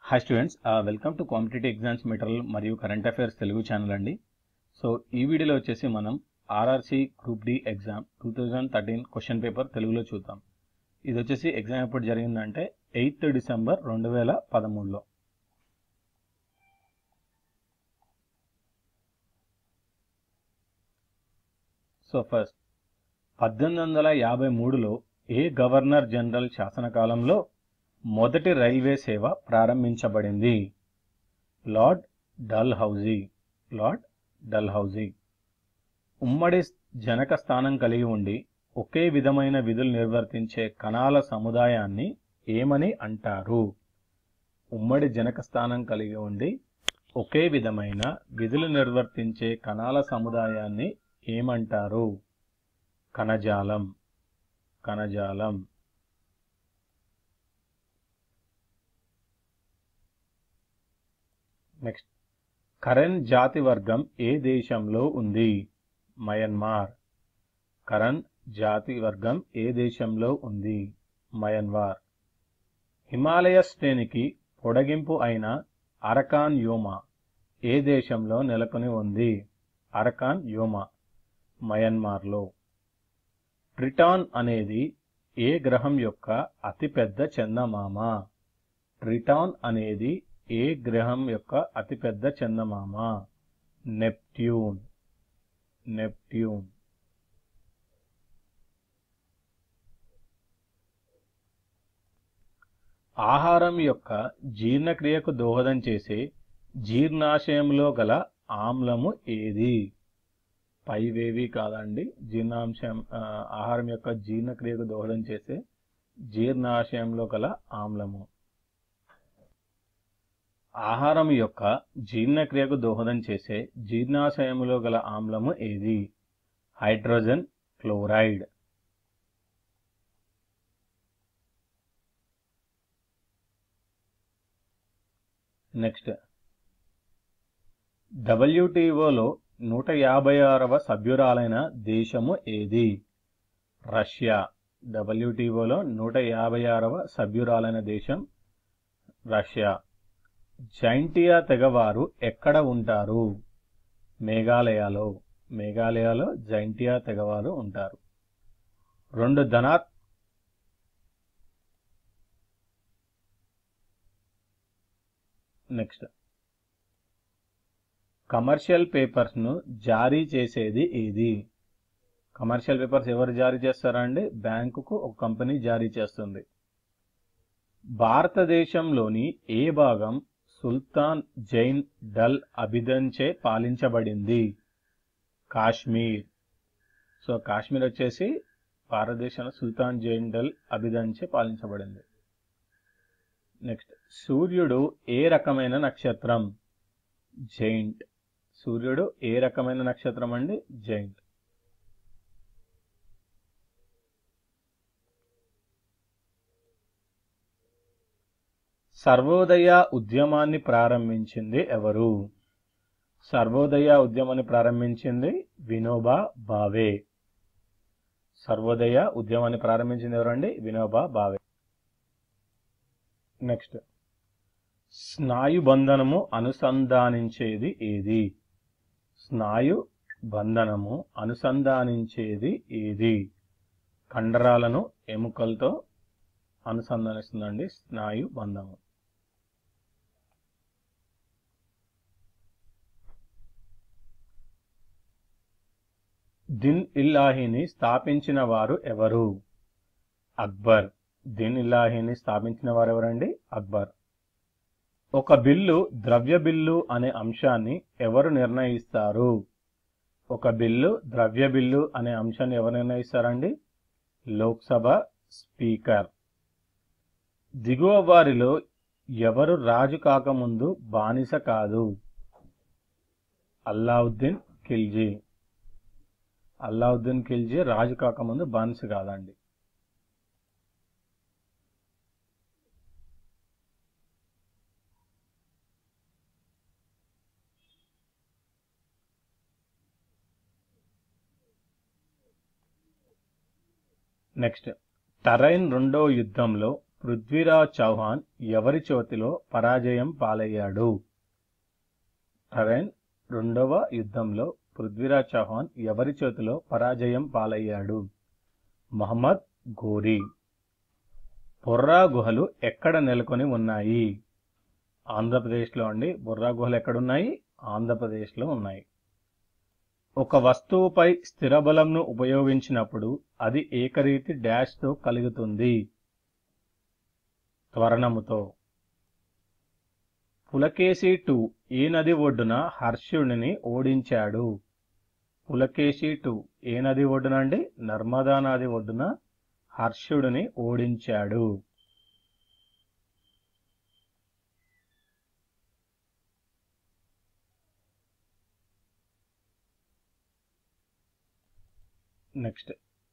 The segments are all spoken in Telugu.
hi students welcome to competitive exams material మరియు కరెంట్ అఫైర్స్ తెలుగు ఛానల్ అండి సో ఈ వీడియోలో వచ్చేసి మనం RRC group D exam two thousand thirteen question paper తెలుగులో చూద్దాం ఇది వచ్చేసి ఎగ్జామ్ ఎప్పుడు జరిగిందంటే ఎయిత్ డిసెంబర్ రెండు వేల పదమూడులో సో ఫస్ట్ పద్దెనిమిది వందల యాభై మూడులో ఏ గవర్నర్ జనరల్ శాసనకాలంలో మొదటి రైల్వే సేవ ప్రారంభించబడింది Lord Dalhousie Lord Dalhousie ఉమ్మడి జనక స్థానం కలిగి ఉండి ఒకే విధమైన విధులు నిర్వర్తించే కణాల సముదాయాన్ని ఏమని అంటారు ఉమ్మడి జనక స్థానం కలిగి ఉండి ఒకే విధమైన విధులు నిర్వర్తించే కణాల సముదాయాన్ని ఏమంటారు కణజాలం కణజాలం నెక్స్ట్ కరెన్ జాతి వర్గం ఏ దేశంలో ఉంది మయన్మార్ కరణ్ జాతి వర్గం ఏ దేశంలో ఉంది మయన్మార్ హిమాలయ శ్రేణికి పొడగింపు అయిన అరకాన్ యోమా ఏ దేశంలో నెలకొని ఉంది అరకాన్ యోమా మయన్మార్లో ట్రిటాన్ అనేది ఏ గ్రహం యొక్క అతిపెద్ద చందమామ ట్రిటాన్ అనేది ఏ గ్రహం యొక్క అతిపెద్ద చందమామ నెప్ట్యూన్ నెప్ట్యూన్ ఆహారం యొక్క జీర్ణక్రియకు దోహదం చేసే జీర్ణాశయంలో గల ఆమ్లము ఏది పైవేవి కాదండి జీర్ణాంశం ఆ, ఆహారం యొక్క జీర్ణక్రియకు దోహదం చేసే జీర్ణాశయంలో గల ఆమ్లము ఆహారం యొక్క జీర్ణక్రియకు దోహదం చేసే జీర్ణాశయములో గల ఆమ్లము ఏది హైడ్రోజన్ క్లోరైడ్ నెక్స్ట్ డబ్ల్యూటీఓలో నూట యాభై ఆరవ సభ్యురాలైన దేశము ఏది రష్యా డబ్ల్యూటీఓలో నూట యాభై ఆరవ సభ్యురాలైన దేశం రష్యా జైంటియా తెగవారు ఎక్కడ ఉంటారు మేఘాలయలో మేఘాలయలో జైంటియా తెగవారు ఉంటారు రెండు ధనా నెక్స్ట్ కమర్షియల్ పేపర్స్ను జారీ చేసేది ఏది కమర్షియల్ పేపర్స్ ఎవరు జారీ చేస్తారండి బ్యాంకుకు ఒక కంపెనీ జారీ చేస్తుంది భారతదేశంలోని ఏ భాగం సుల్తాన్ జైన్ డల్ అభిదంచే పాలించబడింది కాశ్మీర్ సో కాశ్మీర్ వచ్చేసి భారతదేశంలో సుల్తాన్ జైన్ డల్ అభిదంచే పాలించబడింది నెక్స్ట్ సూర్యుడు ఏ రకమైన నక్షత్రం జైంట్ సూర్యుడు ఏ రకమైన నక్షత్రం అండి జైంట్ సర్వోదయ ఉద్యమాన్ని ప్రారంభించింది ఎవరు సర్వోదయ ఉద్యమాన్ని ప్రారంభించింది వినోబా భావే సర్వోదయ ఉద్యమాన్ని ప్రారంభించింది ఎవరండి వినోబా భావే నెక్స్ట్ స్నాయు బంధనము అనుసంధానించేది ఏది స్నాయు బంధనము అనుసంధానించేది ఏది కండరాలను ఎముకలతో అనుసంధానిస్తుందండి స్నాయు బంధము దిన్ ఇల్లాహిని స్థాపించిన వారు ఎవరు అక్బర్ దిన్ ఇల్లాహిని స్థాపించిన వారు ఎవరండి అక్బర్ ఒక బిల్లు ద్రవ్య బిల్లు అనే అంశాన్ని ఎవరు నిర్ణయిస్తారు ఒక బిల్లు ద్రవ్య బిల్లు అనే అంశాన్ని ఎవరు నిర్ణయిస్తారండి లోక్సభ స్పీకర్ దిగువ వారిలో ఎవరు రాజు కాకముందు బానిస కాదు అల్లావుద్దీన్ ఖిల్జీ అల్లావుద్దీన్ ఖిల్జీ రాజు కాకముందు బానిస కాదండి నెక్స్ట్ టరైన్ రెండో యుద్ధంలో పృథ్వీరాజ్ చౌహాన్ ఎవరి చేతిలో పరాజయం పాలయ్యాడు టరెన్ రెండవ యుద్ధంలో పృథ్వీరాజ్ చౌహాన్ ఎవరి చేతిలో పరాజయం పాలయ్యాడు మహమ్మద్ ఘోరీ బొర్రా గుహలు ఎక్కడ నెలకొని ఉన్నాయి ఆంధ్రప్రదేశ్లో అండి బొర్రా గుహలు ఎక్కడున్నాయి ఆంధ్రప్రదేశ్లో ఉన్నాయి ఒక వస్తువుపై స్థిర బలంను ఉపయోగించినప్పుడు అది ఏకరీతి డాష్తో కలుగుతుంది త్వరణముతో పులకేశి టూ ఏ నది ఒడ్డున హర్షుడిని ఓడించాడు పులకేశి టూ ఏ నది ఒడ్డున అండి నర్మదా నది ఒడ్డున హర్షుడిని ఓడించాడు నెక్స్ట్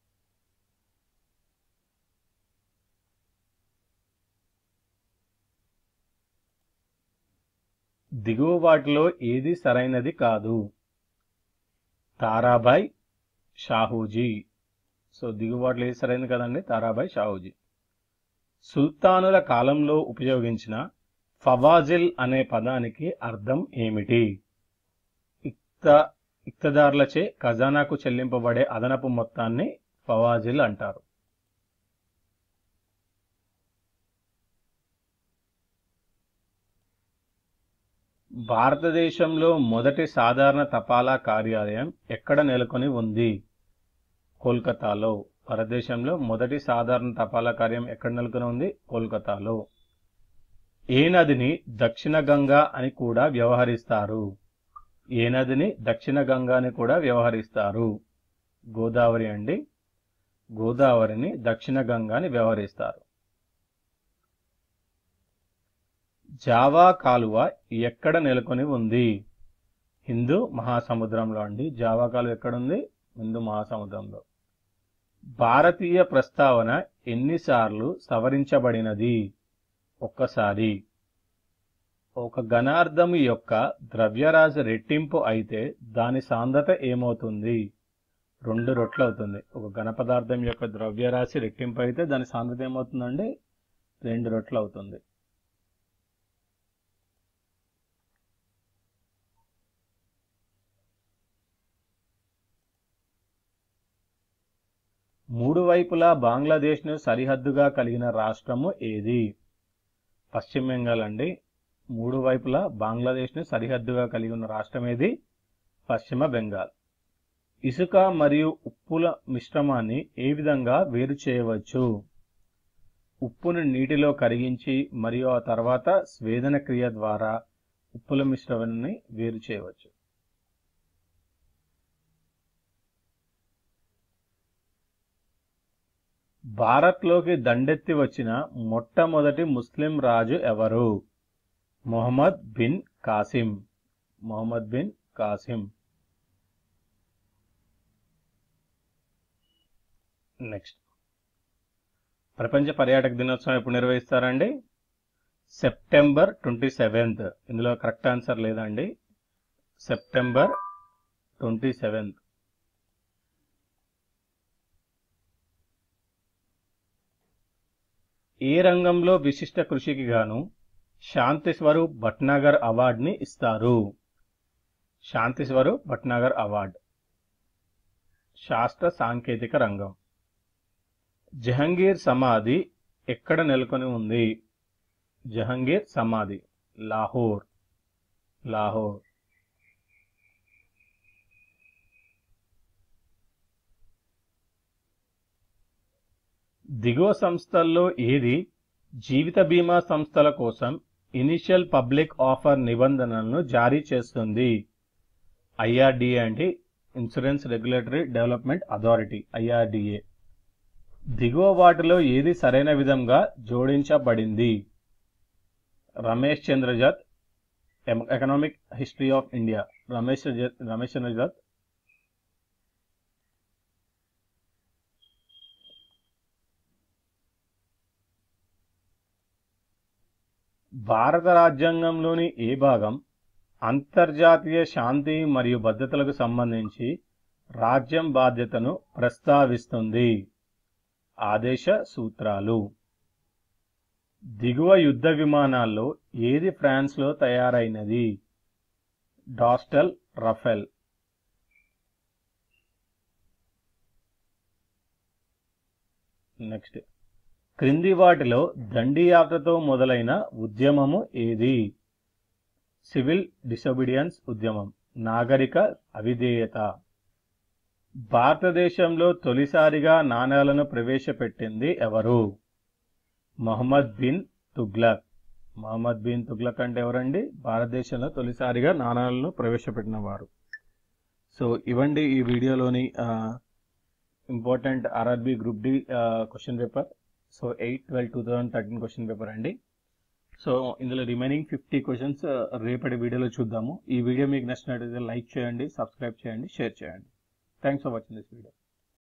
దిగువ వాటిలో ఏది సరైనది కాదు తారాబాయ్ షాహూజీ సో దిగుబాట్లు ఏది సరైనది కదండి తారాబాయ్ షాహూజీ సుల్తానుల కాలంలో ఉపయోగించిన ఫవాజిల్ అనే పదానికి అర్థం ఏమిటి ఇక్త ఇక్తదారులచే ఖజానాకు చెల్లింపబడే అదనపు మొత్తాన్ని ఫవాజిల్ అంటారు భారతదేశంలో మొదటి సాధారణ తపాలా కార్యాలయం ఎక్కడ నెలకొని ఉంది కోల్కతాలో భారతదేశంలో మొదటి సాధారణ తపాలా కార్యం ఎక్కడ నెలకొని ఉంది కోల్కతాలో ఏ నదిని దక్షిణ గంగా అని కూడా వ్యవహరిస్తారు ఏ నదిని దక్షిణ గంగా అని కూడా వ్యవహరిస్తారు గోదావరి అండి గోదావరిని దక్షిణ గంగా అని వ్యవహరిస్తారు జావా కాలువ ఎక్కడ నెలకొని ఉంది హిందూ మహాసముద్రంలో అండి జావా కాలువ ఎక్కడుంది హిందూ మహాసముద్రంలో భారతీయ ప్రస్తావన ఎన్నిసార్లు సవరించబడినది ఒక్కసారి ఒక ఘనార్థము యొక్క ద్రవ్యరాశి రెట్టింపు అయితే దాని సాంద్రత ఏమవుతుంది రెండు రొట్లు అవుతుంది ఒక ఘన పదార్థం యొక్క ద్రవ్యరాశి రెట్టింపు అయితే దాని సాంద్రత ఏమవుతుందండి రెండు రొట్లు అవుతుంది మూడు వైపులా బంగ్లాదేశ్ను సరిహద్దుగా కలిగిన రాష్ట్రము ఏది పశ్చిమ బెంగాల్ అండి మూడు వైపులా బంగ్లాదేశ్ను సరిహద్దుగా కలిగి ఉన్న రాష్ట్రం ఏది పశ్చిమ బెంగాల్ ఇసుక మరియు ఉప్పుల మిశ్రమాన్ని ఏ విధంగా వేరు చేయవచ్చు ఉప్పును నీటిలో కరిగించి మరియు ఆ తర్వాత స్వేదన క్రియ ద్వారా ఉప్పుల మిశ్రమాన్ని వేరు చేయవచ్చు భారత్లోకి దండెత్తి వచ్చిన మొట్టమొదటి ముస్లిం రాజు ఎవరు మొహమ్మద్ బిన్ కాసిం మొహమ్మద్ బిన్ కాసిం నెక్స్ట్ ప్రపంచ పర్యాటక దినోత్సవం ఎప్పుడు నిర్వహిస్తారండి సెప్టెంబర్ ట్వంటీ సెవెంత్ ఇందులో కరెక్ట్ ఆన్సర్ లేదండి సెప్టెంబర్ ట్వంటీ సెవెంత్ ఏ రంగంలో విశిష్ట కృషికి గాను శాంతి స్వరూప్ భట్నాగర్ అవార్డుని ఇస్తారు శాంతి స్వరూప్ భట్నాగర్ అవార్డ్ శాస్త్ర సాంకేతిక రంగం జహంగీర్ సమాధి ఎక్కడ నెలకొని ఉంది జహంగీర్ సమాధి లాహోర్ లాహోర్ దిగువ సంస్థల్లో ఏది జీవిత బీమా సంస్థల కోసం ఇనిషియల్ పబ్లిక్ ఆఫర్ నిబంధనలను జారీ చేస్తుంది ఐఆర్డిఏ అంటే insurance regulatory development authority IRDA దిగువ వాటిలో ఏది సరైన విధంగా జోడించబడింది రమేష్ చంద్రజత్ economic history of India Ramesh Ramesh చంద్రజత్ భారత రాజ్యాంగంలోని ఏ భాగం అంతర్జాతీయ శాంతి మరియు భద్రతలకు సంబంధించి రాజ్యం బాధ్యతను ప్రస్తావిస్తుంది ఆదేశ సూత్రాలు దిగువ యుద్ధ విమానాల్లో ఏది ఫ్రాన్స్లో తయారైనది డాస్టల్ రఫెల్ నెక్స్ట్ క్రింది వాటిలో దండి యాత్రతో మొదలైన ఉద్యమము ఏది సివిల్ డిసొబీడియన్స్ ఉద్యమం నాగరిక అవిధేయత భారతదేశంలో తొలిసారిగా నాణేలను ప్రవేశపెట్టింది ఎవరు మొహమ్మద్ బిన్ తుగ్లక్ మహమ్మద్ బిన్ తుగ్లక్ అంటే ఎవరండి భారతదేశంలో తొలిసారిగా నాణాలను ప్రవేశపెట్టిన వారు సో ఇవండి ఈ వీడియోలోని important RRB group D question paper so eight twelve two thousand thirteen question paper అండి సో ఇందులో రిమైనింగ్ ఫిఫ్టీ క్వశ్చన్స్ రేపటి వీడియోలో చూద్దాము ఈ వీడియో మీకు నచ్చినట్లయితే లైక్ చేయండి సబ్స్క్రైబ్ చేయండి షేర్ చేయండి thanks for watching this video